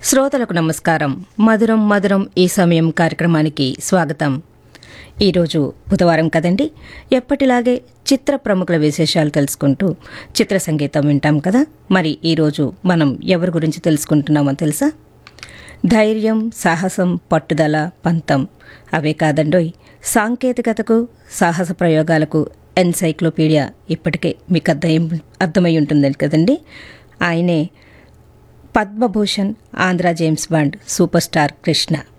శ్రోతలకు నమస్కారం మధురం మధురం ఈ సమయం కార్యక్రమానికి స్వాగతం ఈరోజు బుధవారం కదండి ఎప్పటిలాగే చిత్ర ప్రముఖుల విశేషాలు తెలుసుకుంటూ చిత్ర సంగీతం వింటాం కదా మరి ఈరోజు మనం ఎవరి గురించి తెలుసుకుంటున్నామో తెలుసా ధైర్యం సాహసం పట్టుదల పంతం అవే కాదండోయ్ సాంకేతికతకు సాహస ప్రయోగాలకు ఎన్సైక్లోపీడియా ఇప్పటికే మీకు అర్థం అర్థమై ఉంటుంది కదండి ఆయనే Padma Bhushan Andhra James Bond superstar Krishna